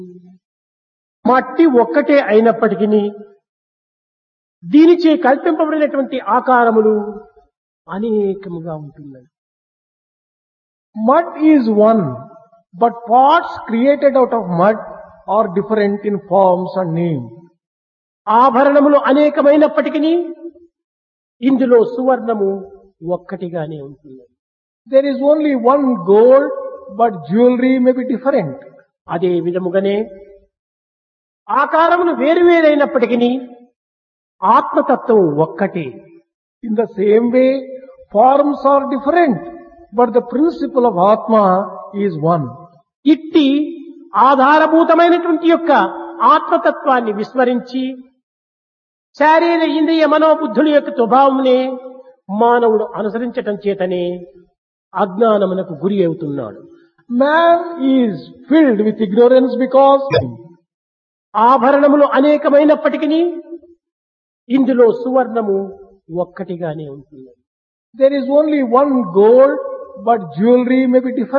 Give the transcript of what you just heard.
మట్టి ఒక్కటే అయినప్పటికీ దీనిచే కల్పింపబడినటువంటి ఆకారములు అనేకముగా ఉంటున్నది Mud is one, but parts created out of mud are different in forms and name. ఆభరణములు అనేకమైనప్పటికీ ఇందులో సువర్ణము ఒక్కటిగానే ఉంటుంది There is only one gold, but jewelry may be different. అదే విధముగానే ఆకారములు వేరువేరైనప్పటికీ ఆత్మతత్వం ఒక్కటే In the same way, forms are different, but the principle of Atma is one. ఇట్టి ఆధారభూతమైనటువంటి యొక్క ఆత్మతత్వాన్ని విస్మరించి శారీర ఇంద్రియ మనోబుద్ధుల యొక్క స్వభావమునే మానవుడు అనుసరించటం చేతనే అజ్ఞానమునకు గురి అవుతున్నాడు Man is filled with ignorance because ఆభరణములు అనేకమైనప్పటికీ ఇందులో సువర్ణము ఒక్కటిగానే ఉంటుంది there is only one gold, but jewelry may be different.